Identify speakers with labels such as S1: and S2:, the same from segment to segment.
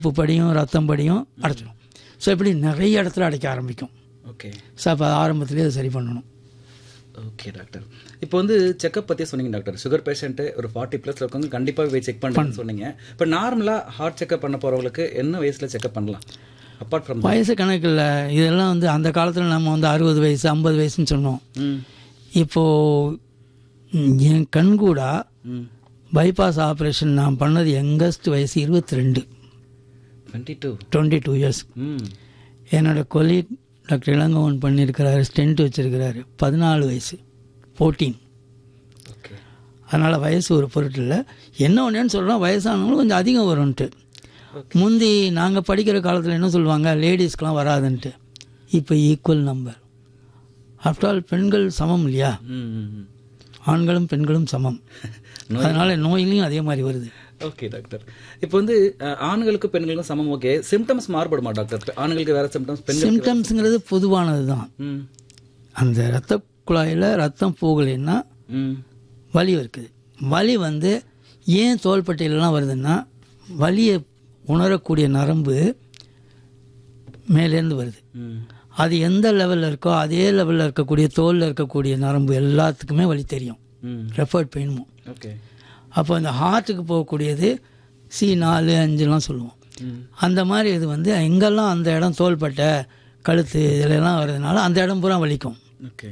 S1: உப்பு படியும் ரத்தம் படியும் அடைச்சிடும் ஸோ இப்படி நிறைய இடத்துல அடைக்க ஆரம்பிக்கும்
S2: ஓகே
S1: ஸோ அப்போ ஆரம்பத்திலே அதை சரி பண்ணணும்
S2: ஓகே டாக்டர் இப்போ வந்து செக்கப் பற்றி சொன்னீங்க டாக்டர் சுகர் பேஷண்ட்டு ஒரு ஃபார்ட்டி ப்ளஸ் இருக்கவங்க கண்டிப்பாக போய் செக் பண்ணுறேன்னு சொன்னீங்க இப்போ நார்மலாக ஹார்ட் செக்கப் பண்ண போகிறவங்களுக்கு என்ன வயசில் செக்கப் பண்ணலாம் அப்பார்ட் ஃப்ரம்
S1: வயசு கணக்கில் இதெல்லாம் வந்து அந்த காலத்தில் நம்ம வந்து அறுபது வயசு ஐம்பது வயசுன்னு சொன்னோம்
S2: ம்
S1: இப்போது ம், என் கண்கூடா
S2: ம்
S1: பைபாஸ் ஆப்ரேஷன் நான் பண்ணது யங்கஸ்ட் வயசு இருபத்தி ரெண்டு
S2: twenty two
S1: twenty two years
S2: ம்
S1: என்னோட கொலீக் டாக்டர் இளங்கவன் பண்ணியிருக்கிறாரு ஸ்டென்ட் வச்சிருக்கிறாரு பதினாலு வயசு ஃபோர்டீன்
S2: ஓகே
S1: அதனால் வயசு ஒரு பொருட்டு இல்லை என்ன ஒன்றுன்னு சொல்கிறோம் வயசானவங்களும் கொஞ்சம் அதிகம் வரும்ன்ட்டு முந்தி நாங்கள் படிக்கிற காலத்தில் என்ன சொல்லுவாங்க லேடிஸ்க்கெலாம் வராதுன்ட்டு இப்போ ஈக்குவல் நம்பர் ஆஃப்டர் ஆல் பெண்கள் சமம் இல்லையா
S2: ம் ம், ம்
S1: ஆண்களும் பெண்களும் சமம் அதனால் நோயிலையும் அதே மாதிரி வருது
S2: ஓகே டாக்டர் இப்போ வந்து அஹ், ஆண்களுக்கு பெண்களுக்கும் சமம் ஓகே சிம்டம்ஸ் மாறுபடுமா டாக்டர் இப்ப ஆண்களுக்கு வேற சிம்டம்ஸ் பெண்கள்
S1: சிம்டம்ஸுங்கிறது பொதுவானது தான்
S2: ம்
S1: அந்த இரத்த குழாயில் ரத்தம் போகலைன்னா
S2: ம்
S1: வலி இருக்குது வலி வந்து ஏன் தோள்பட்டையிலலாம் வருதுன்னா வலியை உணரக்கூடிய நரம்பு மேலேருந்து வருது
S2: ம்
S1: அது எந்த லெவலில் இருக்கோ அதே லெவலில் இருக்கக்கூடிய தோலில் இருக்கக்கூடிய நரம்பு எல்லாத்துக்குமே வலி தெரியும்
S2: ம்
S1: ரெஃபர்ட் பெயினும்
S2: ஓகே
S1: அப்போ இந்த ஹார்ட்டுக்கு போகக்கூடியது சி நாலு அஞ்சுலாம் சொல்லுவோம்
S2: ம்
S1: அந்த மாதிரி இது வந்து எங்கெல்லாம் அந்த இடம் தோள்பட்டை கழுத்து இதிலெல்லாம் வர்றதுனால அந்த இடம் பூரா வலிக்கும்
S2: ஓகே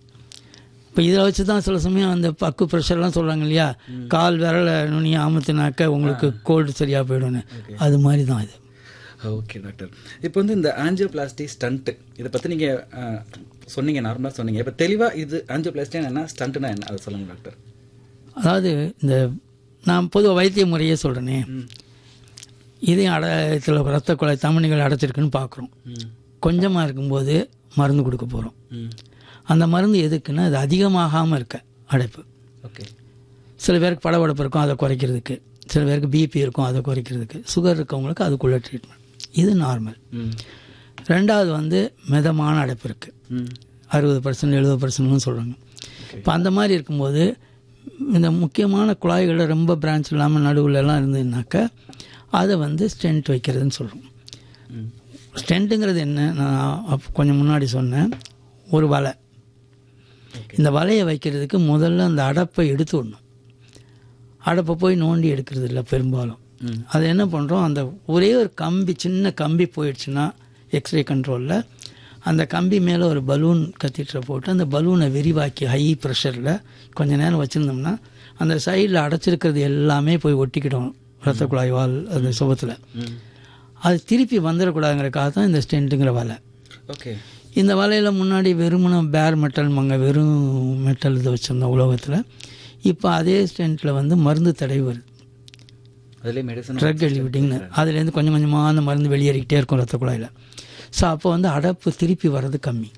S1: இப்போ இதை வச்சு தான் சில சமயம் அந்த பக்கு ப்ரெஷர்லாம் சொல்கிறாங்க இல்லையா கால் விரலை நுனியை அமுத்துனாக்க உங்களுக்கு கோல்டு சரியாக போயிடும்னு அது மாதிரி தான் இது
S2: ஓகே டாக்டர் இப்போ வந்து இந்த ஆஞ்சியோபிளாஸ்டி ஸ்டண்ட் இதை பற்றி நீங்கள் சொன்னீங்க நார்மலாக சொன்னீங்க இப்போ தெளிவாக இது ஆஞ்சியோபிளாஸ்டினா என்ன ஸ்டண்ட்னா என்ன அதை சொல்லுங்கள் டாக்டர்
S1: அதாவது இந்த நான் பொதுவாக வைத்திய முறையே சொல்கிறேனே
S2: ம்
S1: இதயம் அடையத்தில் ரத்த குழாய் தமனிகள் அடைச்சிருக்குன்னு பார்க்குறோம்
S2: ம்
S1: கொஞ்சமாக இருக்கும்போது மருந்து கொடுக்க போகிறோம்
S2: ம்
S1: அந்த மருந்து எதுக்குன்னா அது அதிகமாகாமல் இருக்க அடைப்பு
S2: ஓகே
S1: சில பேருக்கு படபடப்பு இருக்கும் அதை குறைக்கிறதுக்கு சில பேருக்கு பிபி இருக்கும் அதை குறைக்கிறதுக்கு சுகர் இருக்கவங்களுக்கு அதுக்குள்ள ட்ரீட்மெண்ட் இது நார்மல்
S2: ம்
S1: ரெண்டாவது வந்து மிதமான அடைப்பு இருக்குது
S2: ம்
S1: அறுபது பர்சன்ட் எழுபது பர்சன்ட்னு சொல்கிறாங்க இப்போ அந்த மாதிரி இருக்கும்போது இந்த முக்கியமான குழாய்களை ரொம்ப பிரான்ச் இல்லாமல் நடுவுல எல்லாம் இருந்ததுனாக்கா அதை வந்து ஸ்டென்ட் வைக்கிறதுன்னு சொல்கிறோம்
S2: ம்
S1: ஸ்டென்ட்டுங்கிறது என்ன நான் அப்ப கொஞ்சம் முன்னாடி சொன்னேன் ஒரு வலை இந்த வலையை வைக்கிறதுக்கு முதல்ல அந்த அடப்பை எடுத்து விடணும் அடப்பை போய் நோண்டி எடுக்கிறது இல்லை பெரும்பாலும்
S2: ம்
S1: அது என்ன பண்ணுறோம் அந்த ஒரே ஒரு கம்பி சின்ன கம்பி போயிடுச்சுன்னா எக்ஸ்ரே கண்ட்ரோலில் அந்த கம்பி மேலே ஒரு பலூன் கத்திட்டரை போட்டு அந்த பலூனை விரிவாக்கி ஹை ப்ரெஷரில் கொஞ்ச நேரம் வச்சுருந்தோம்னா அந்த சைடில் அடைச்சிருக்கிறது எல்லாமே போய் ஒட்டிக்கிடும் ரத்த குழாய் வால் அந்த சுபத்தில்
S2: ம்
S1: அது திருப்பி வந்துடக்கூடாதுங்கிறக்காக தான் இந்த ஸ்டென்ட்டுங்கிற வலை
S2: ஓகே
S1: இந்த வலையில் முன்னாடி வெறுமன பேர் மெட்டல் மங்க வெறும் மெட்டல் இதை வச்சுருந்தோம் உலகத்தில் இப்போ அதே ஸ்டென்ட்டில் வந்து மருந்து தடை வருது
S2: அதுலேயே மெடிசன்
S1: ட்ரக் எலிவிட்டிங்னு அதுலேருந்து கொஞ்சம் கொஞ்சமாக அந்த மருந்து வெளியேறிக்கிட்டே இருக்கும் ரத்த குழாயில் ஸோ அப்போ வந்து அடப்பு திருப்பி வர்றது கம்மி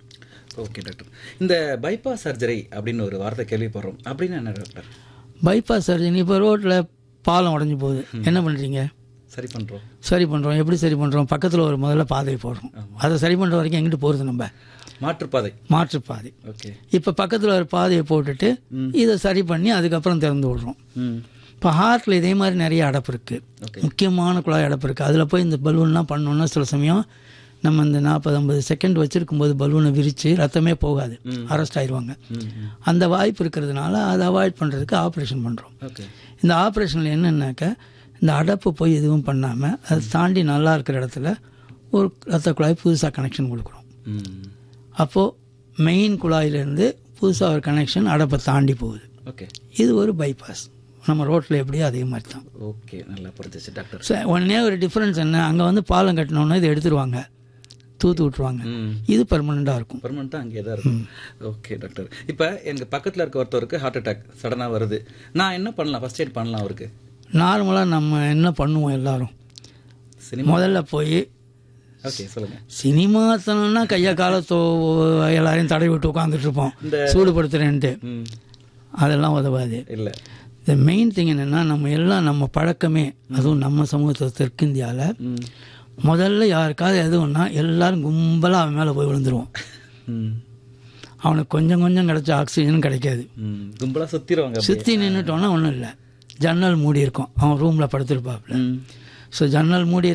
S2: ஓகே டாக்டர் இந்த பைபாஸ் சர்ஜரி அப்படின்னு ஒரு வார்த்தை கேள்விப்படுறோம் அப்படின்னா என்ன டாக்டர்
S1: பைபாஸ் சர்ஜரி இப்போ ரோட்டில் பாலம் உடஞ்சி போகுது என்ன பண்ணுறீங்க
S2: சரி பண்ணுறோம்
S1: சரி பண்ணுறோம் எப்படி சரி பண்ணுறோம் பக்கத்தில் ஒரு முதல்ல பாதை போடுறோம் அதை சரி பண்ணுற வரைக்கும் எங்கிட்டு போகிறது நம்ம
S2: மாற்றுப்பாதை
S1: மாற்றுப்பாதை
S2: ஓகே
S1: இப்போ பக்கத்தில் ஒரு பாதையை போட்டுட்டு இதை சரி பண்ணி அதுக்கப்புறம் திறந்து விடுறோம்
S2: ம்
S1: இப்போ ஹார்ட்டில் இதே மாதிரி நிறைய அடப்பு இருக்குது
S2: ஓகே
S1: முக்கியமான குழாய் அடப்பு இருக்குது அதில் போய் இந்த பலூன்லாம் பண்ணோன்னா சில சமயம் நம்ம இந்த நாற்பது ஐம்பது செகண்ட் வச்சுருக்கும்போது பலூனை விரித்து ரத்தமே போகாது அரெஸ்ட் ஆயிடுவாங்க
S2: ம் ம்
S1: அந்த வாய்ப்பு இருக்கிறதுனால அதை அவாய்ட் பண்ணுறதுக்கு ஆப்ரேஷன் பண்ணுறோம்
S2: ஓகே
S1: இந்த ஆப்ரேஷனில் என்னென்னாக்கா இந்த அடப்பு போய் எதுவும் பண்ணாமல் அதை தாண்டி நல்லா இருக்கிற இடத்துல ஒரு ரத்த குழாய் புதுசாக கனெக்ஷன் கொடுக்குறோம்
S2: ம்
S1: அப்போது மெயின் குழாயிலேருந்து புதுசாக ஒரு கனெக்ஷன் அடப்பை தாண்டி போகுது
S2: ஓகே
S1: இது ஒரு பைபாஸ் நம்ம ரோட்டில் எப்படியோ அதே மாதிரி தான்
S2: ஓகே நல்லா புரிஞ்சிச்சு டாக்டர்
S1: ஸோ ஒன்னே ஒரு டிஃப்ரென்ஸ் என்ன அங்கே வந்து பாலம் கட்டினோன்னா இதை எடுத்துருவாங்க தூத்து விட்ருவாங்க
S2: ம்
S1: இது பெர்மனெண்ட்டாக இருக்கும்
S2: பர்மனெண்ட்டாக அங்கேயே தான் இருக்கும் ஓகே டாக்டர் இப்போ எனக்கு பக்கத்தில் இருக்க ஒருத்தருக்கு ஹார்ட் அட்டாக் சடனாக வருது நான் என்ன பண்ணலாம் ஃபர்ஸ்ட் எய்ட் பண்ணலாம் அவருக்கு
S1: நார்மலாக நம்ம என்ன பண்ணுவோம் எல்லாரும்
S2: சினிமா
S1: முதல்ல போய்
S2: ஓகே சொல்லுங்கள்
S1: சினிமாத்தனம்னா கையை காலத்தோ எல்லாரையும் தடவி விட்டு உட்காந்துட்டு இருப்போம்
S2: இந்த-
S1: சூடுபடுத்துறேன்ட்டு
S2: ம்
S1: அதெல்லாம் உதவாது
S2: இல்லை
S1: இந்த மெயின் திங் என்னென்னா நம்ம எல்லாம் நம்ம பழக்கமே அதுவும் நம்ம சமூகத்தை தெற்கிந்தியாவில்
S2: ம்
S1: முதல்ல யாருக்காவது எதுவும்னா எல்லாரும் கும்பலாக அவன் மேலே போய் விழுந்துருவோம்
S2: ம்
S1: அவனுக்கு கொஞ்சம் கொஞ்சம் கிடைச்ச ஆக்சிஜன் கிடைக்காது
S2: ம் கும்பலாக சுற்றிடுவாங்க
S1: சுற்றி நின்றுட்டோன்னா ஒன்றும் இல்லை ஜன்னல் மூடி இருக்கும் அவன் ரூமில் படுத்துருப்பாப்புல
S2: ம்
S1: ஸோ ஜன்னல் மூடி